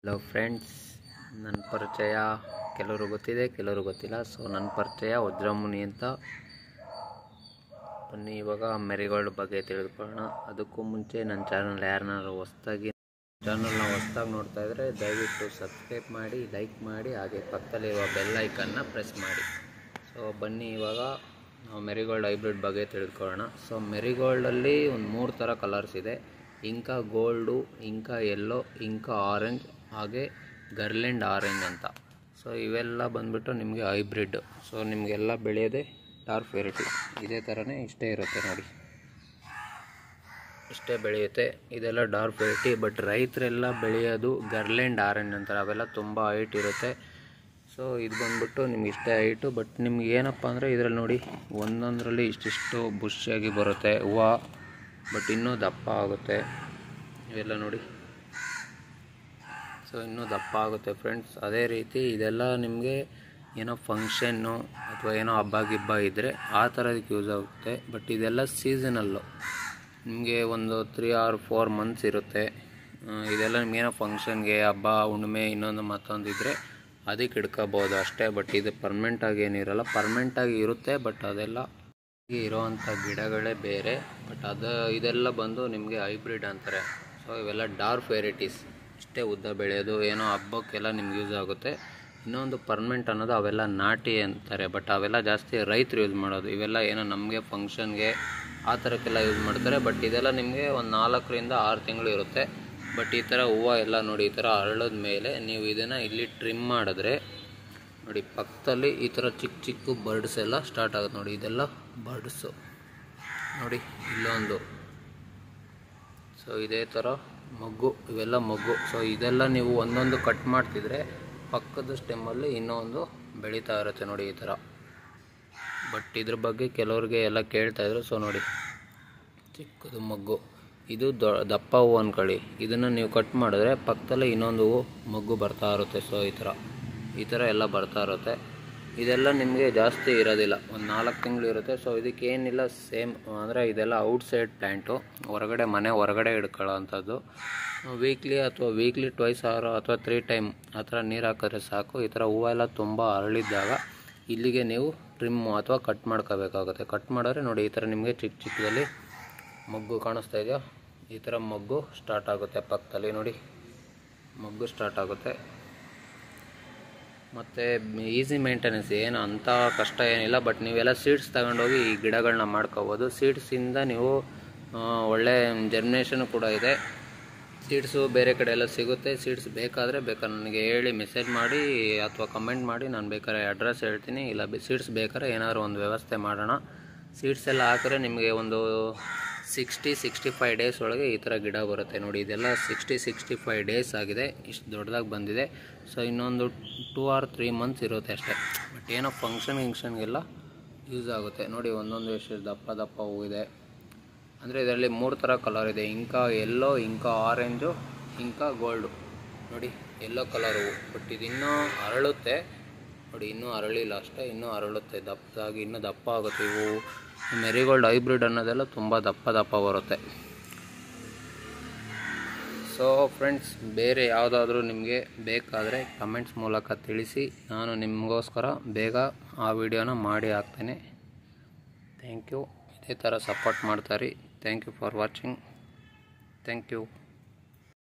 hello friends ನನ್ನ ಪರಿಚಯ ಕೆಲವರು ಗೊತ್ತಿದೆ ಕೆಲವರು ಗೊತ್ತಿಲ್ಲ ಸೊ ನನ್ನ ಪರಿಚಯ ವಜ್ರಮುನಿ ಅಂತ ಬನ್ನಿ ಇವಾಗ ಮೆರಿಗೋಲ್ಡ್ ಬಗ್ಗೆ ತಿಳಿದುಕೊಳ್ಳೋಣ ಅದಕ್ಕೂ ಮುಂಚೆ ನನ್ನ ಚಾನಲ್ ಯಾರನ್ನಾರು ಹೊಸ್ದಾಗಿ ಚಾನಲ್ನ ಹೊಸ್ದಾಗಿ ನೋಡ್ತಾ ಇದ್ದರೆ ದಯವಿಟ್ಟು ಸಬ್ಸ್ಕ್ರೈಬ್ ಮಾಡಿ ಲೈಕ್ ಮಾಡಿ ಹಾಗೆ ಪಕ್ಕದಲ್ಲಿರುವ ಬೆಲ್ ಐಕನ್ನ ಪ್ರೆಸ್ ಮಾಡಿ ಸೊ ಬನ್ನಿ ಇವಾಗ ನಾವು ಮೆರಿಗೋಲ್ಡ್ ಹೈಬ್ರಿಡ್ ಬಗ್ಗೆ ತಿಳಿದುಕೊಳ್ಳೋಣ ಸೊ ಮೆರಿಗೋಲ್ಡಲ್ಲಿ ಒಂದು ಮೂರು ಥರ ಕಲರ್ಸ್ ಇದೆ Inca gold Inca yellow Inca orange ಹಾಗೆ ಗರ್ಲೆಂಡ್ ಆರೆಂಜ್ ಅಂತ ಸೊ ಇವೆಲ್ಲ ಬಂದ್ಬಿಟ್ಟು ನಿಮಗೆ ಹೈಬ್ರಿಡ್ ಸೊ ನಿಮಗೆಲ್ಲ ಬೆಳೆಯೋದೇ ಡಾರ್ಕ್ ವೆರೈಟಿ ಇದೇ ಥರನೇ ಇಷ್ಟೇ ಇರುತ್ತೆ ನೋಡಿ ಇಷ್ಟೇ ಬೆಳೆಯುತ್ತೆ ಇದೆಲ್ಲ ಡಾರ್ಕ್ ವೆರೈಟಿ ಬಟ್ ರೈತರೆಲ್ಲ ಬೆಳೆಯೋದು ಗರ್ಲೆಂಡ್ ಆರೆಂಜ್ ಅಂತಾರೆ ಅವೆಲ್ಲ ತುಂಬ ಹೈಟ್ ಇರುತ್ತೆ ಸೊ ಇದು ಬಂದ್ಬಿಟ್ಟು ನಿಮ್ಗೆ ಇಷ್ಟೇ ಹೈಟು ಬಟ್ ನಿಮ್ಗೆ ಏನಪ್ಪ ಅಂದರೆ ಇದರಲ್ಲಿ ನೋಡಿ ಒಂದೊಂದರಲ್ಲಿ ಇಷ್ಟಿಷ್ಟು ಬುಷಿಯಾಗಿ ಬರುತ್ತೆ ಹೂವು ಬಟ್ ಇನ್ನೂ ದಪ್ಪ ಆಗುತ್ತೆ ಇವೆಲ್ಲ ನೋಡಿ ಸೊ ಇನ್ನೂ ದಪ್ಪ ಆಗುತ್ತೆ ಫ್ರೆಂಡ್ಸ್ ಅದೇ ರೀತಿ ಇದೆಲ್ಲ ನಿಮಗೆ ಏನೋ ಫಂಕ್ಷನ್ನು ಅಥವಾ ಏನೋ ಹಬ್ಬ ಗಿಬ್ಬ ಇದ್ದರೆ ಆ ಥರದಕ್ಕೆ ಯೂಸ್ ಆಗುತ್ತೆ ಬಟ್ ಇದೆಲ್ಲ ಸೀಸನಲ್ಲು ನಿಮಗೆ ಒಂದು ತ್ರೀ ಆರ್ ಫೋರ್ ಮಂತ್ಸ್ ಇರುತ್ತೆ ಆ, ಇದೆಲ್ಲ ನಿಮಗೇನೋ ಫಂಕ್ಷನ್ಗೆ ಹಬ್ಬ ಹುಣ್ಣಿಮೆ ಇನ್ನೊಂದು ಮತ್ತೊಂದು ಇದ್ದರೆ ಅದಕ್ಕೆ ಇಡ್ಕೋಬೋದು ಅಷ್ಟೇ ಬಟ್ ಇದು ಪರ್ಮನೆಂಟಾಗಿ ಏನಿರಲ್ಲ ಪರ್ಮನೆಂಟಾಗಿ ಇರುತ್ತೆ ಬಟ್ ಅದೆಲ್ಲ ಇರೋವಂಥ ಗಿಡಗಳೇ ಬೇರೆ ಬಟ್ ಅದು ಇದೆಲ್ಲ ಬಂದು ನಿಮಗೆ ಹೈಬ್ರಿಡ್ ಅಂತಾರೆ ಸೊ ಇವೆಲ್ಲ ಡಾರ್ಕ್ ವೆರೈಟೀಸ್ ಇಷ್ಟೇ ಉದ್ದ ಬೆಳೆಯೋದು ಏನೋ ಹಬ್ಬಕ್ಕೆಲ್ಲ ನಿಮ್ಗೆ ಯೂಸ್ ಆಗುತ್ತೆ ಇನ್ನೊಂದು ಪರ್ಮನೆಂಟ್ ಅನ್ನೋದು ಅವೆಲ್ಲ ನಾಟಿ ಅಂತಾರೆ ಬಟ್ ಅವೆಲ್ಲ ಜಾಸ್ತಿ ರೈತರು ಯೂಸ್ ಮಾಡೋದು ಇವೆಲ್ಲ ಏನೋ ನಮಗೆ ಫಂಕ್ಷನ್ಗೆ ಆ ಥರಕ್ಕೆಲ್ಲ ಯೂಸ್ ಮಾಡ್ತಾರೆ ಬಟ್ ಇದೆಲ್ಲ ನಿಮಗೆ ಒಂದು ನಾಲ್ಕರಿಂದ ಆರು ತಿಂಗಳು ಇರುತ್ತೆ ಬಟ್ ಈ ಥರ ಹೂವು ಎಲ್ಲ ನೋಡಿ ಈ ಥರ ಅರಳದ ಮೇಲೆ ನೀವು ಇದನ್ನು ಇಲ್ಲಿ ಟ್ರಿಮ್ ಮಾಡಿದ್ರೆ ನೋಡಿ ಪಕ್ಕದಲ್ಲಿ ಈ ಥರ ಚಿಕ್ಕ ಚಿಕ್ಕ ಬರ್ಡ್ಸ್ ಎಲ್ಲ ಸ್ಟಾರ್ಟ್ ಆಗುತ್ತೆ ನೋಡಿ ಇದೆಲ್ಲ ಬರ್ಡ್ಸು ನೋಡಿ ಇಲ್ಲೊಂದು ಸೊ ಇದೇ ಥರ ಮೊಗ್ಗು ಇವೆಲ್ಲ ಮೊಗ್ಗು ಸೊ ಇದೆಲ್ಲ ನೀವು ಒಂದೊಂದು ಕಟ್ ಮಾಡ್ತಿದ್ರೆ ಪಕ್ಕದ ಸ್ಟೆಮ್ಮಲ್ಲಿ ಇನ್ನೊಂದು ಬೆಳೀತಾ ಇರುತ್ತೆ ನೋಡಿ ಈ ಥರ ಬಟ್ ಇದ್ರ ಬಗ್ಗೆ ಕೆಲವ್ರಿಗೆ ಎಲ್ಲ ಕೇಳ್ತಾಯಿದ್ರು ಸೊ ನೋಡಿ ಚಿಕ್ಕದು ಮೊಗ್ಗು ಇದು ದೊ ದಪ್ಪ ಹೂವು ಅಂದ್ಕೊಳ್ಳಿ ಇದನ್ನು ನೀವು ಕಟ್ ಮಾಡಿದ್ರೆ ಪಕ್ಕದಲ್ಲೇ ಇನ್ನೊಂದು ಹೂವು ಮೊಗ್ಗು ಬರ್ತಾ ಇರುತ್ತೆ ಸೊ ಈ ಥರ ಈ ಥರ ಎಲ್ಲ ಬರ್ತಾ ಇರುತ್ತೆ ಇದೆಲ್ಲ ನಿಮಗೆ ಜಾಸ್ತಿ ಇರೋದಿಲ್ಲ ಒಂದು ನಾಲ್ಕು ತಿಂಗಳು ಇರುತ್ತೆ ಸೊ ಇದಕ್ಕೇನಿಲ್ಲ ಸೇಮ್ ಅಂದರೆ ಇದೆಲ್ಲ ಔಟ್ಸೈಡ್ ಪ್ಲ್ಯಾಂಟು ಹೊರಗಡೆ ಮನೆ ಹೊರಗಡೆ ಇಡ್ಕೊಳ್ಳೋ ಅಂಥದ್ದು ವೀಕ್ಲಿ ಅಥವಾ ವೀಕ್ಲಿ ಟ್ವೈಸ್ ಆರು ಅಥವಾ ತ್ರೀ ಟೈಮ್ ಆ ಥರ ನೀರು ಹಾಕಿದ್ರೆ ಸಾಕು ಈ ಥರ ಹೂವೆಲ್ಲ ತುಂಬ ಅರಳಿದ್ದಾಗ ಇಲ್ಲಿಗೆ ನೀವು ಟ್ರಿಮ್ಮು ಅಥವಾ ಕಟ್ ಮಾಡ್ಕೋಬೇಕಾಗುತ್ತೆ ಕಟ್ ಮಾಡಿದ್ರೆ ನೋಡಿ ಈ ಥರ ನಿಮಗೆ ಚಿಕ್ಕ ಚಿಕ್ಕದಲ್ಲಿ ಮೊಗ್ಗು ಕಾಣಿಸ್ತಾ ಇದೆಯಾ ಈ ಥರ ಮೊಗ್ಗು ಸ್ಟಾರ್ಟ್ ಆಗುತ್ತೆ ಪಕ್ಕದಲ್ಲಿ ನೋಡಿ ಮೊಗ್ಗು ಸ್ಟಾರ್ಟ್ ಆಗುತ್ತೆ ಮತ್ತು ಈಸಿ ಮೇಂಟೆನೆನ್ಸ್ ಏನು ಅಂಥ ಕಷ್ಟ ಏನಿಲ್ಲ ಬಟ್ ನೀವೆಲ್ಲ ಸೀಡ್ಸ್ ತಗೊಂಡೋಗಿ ಈ ಗಿಡಗಳನ್ನ ಮಾಡ್ಕೋಬೋದು ಸೀಡ್ಸಿಂದ ನೀವು ಆ, ಒಳ್ಳೆ ಜರ್ಮಿನೇಷನ್ ಕೂಡ ಇದೆ ಸೀಡ್ಸು ಬೇರೆ ಕಡೆ ಎಲ್ಲ ಸಿಗುತ್ತೆ ಸೀಡ್ಸ್ ಬೇಕಾದರೆ ಬೇಕಾದ್ರೆ ನನಗೆ ಹೇಳಿ ಮೆಸೇಜ್ ಮಾಡಿ ಅಥವಾ ಕಮೆಂಟ್ ಮಾಡಿ ನಾನು ಬೇಕಾದ್ರೆ ಅಡ್ರೆಸ್ ಹೇಳ್ತೀನಿ ಇಲ್ಲ ಸೀಡ್ಸ್ ಬೇಕಾದ್ರೆ ಏನಾದ್ರು ಒಂದು ವ್ಯವಸ್ಥೆ ಮಾಡೋಣ ಸೀಡ್ಸ್ ಎಲ್ಲ ಹಾಕಿದ್ರೆ ನಿಮಗೆ ಒಂದು ಸಿಕ್ಸ್ಟಿ ಸಿಕ್ಸ್ಟಿ ಫೈವ್ ಡೇಸ್ ಒಳಗೆ ಈ ಥರ ಗಿಡ ಬರುತ್ತೆ ನೋಡಿ ಇದೆಲ್ಲ ಸಿಕ್ಸ್ಟಿ ಸಿಕ್ಸ್ಟಿ ಫೈವ್ ಡೇಸ್ ಆಗಿದೆ ಇಷ್ಟು ದೊಡ್ಡದಾಗಿ ಬಂದಿದೆ ಸೊ ಇನ್ನೊಂದು ಟೂ ಆರ್ ತ್ರೀ ಮಂತ್ಸ್ ಇರುತ್ತೆ ಅಷ್ಟೇ ಬಟ್ ಏನೋ ಫಂಕ್ಷನ್ ಗಿಂಕ್ಷನ್ಗೆಲ್ಲ ಯೂಸ್ ಆಗುತ್ತೆ ನೋಡಿ ಒಂದೊಂದು ಎಷ್ಟು ದಪ್ಪ ದಪ್ಪ ಹೂವಿದೆ ಅಂದರೆ ಇದರಲ್ಲಿ ಮೂರು ಥರ ಕಲರ್ ಇದೆ Inca yellow Inca orange Inca gold ನೋಡಿ ಎಲ್ಲೋ ಕಲರ್ ಹೂವು ಬಟ್ ಇದು ಇನ್ನೂ ಅರಳುತ್ತೆ ನೋಡಿ ಇನ್ನೂ ಅರಳಿಲ್ಲ ಅಷ್ಟೇ ಇನ್ನೂ ಅರಳುತ್ತೆ ದಪ್ಪದಾಗಿ ಇನ್ನೂ ದಪ್ಪ ಆಗುತ್ತೆ ಇವು ಮೆರಿಗೋಲ್ಡ್ ಹೈಬ್ರಿಡ್ ಅನ್ನೋದೆಲ್ಲ ತುಂಬ ದಪ್ಪ ದಪ್ಪ ಬರುತ್ತೆ ಸೊ ಫ್ರೆಂಡ್ಸ್ ಬೇರೆ ಯಾವುದಾದ್ರೂ ನಿಮಗೆ ಬೇಕಾದರೆ ಕಮೆಂಟ್ಸ್ ಮೂಲಕ ತಿಳಿಸಿ ನಾನು ನಿಮಗೋಸ್ಕರ ಬೇಗ ಆ ವಿಡಿಯೋನ ಮಾಡಿ ಹಾಕ್ತೇನೆ ಥ್ಯಾಂಕ್ ಯು ಇದೇ ಥರ ಸಪೋರ್ಟ್ ಮಾಡ್ತಾರಿ thank you for watching thank you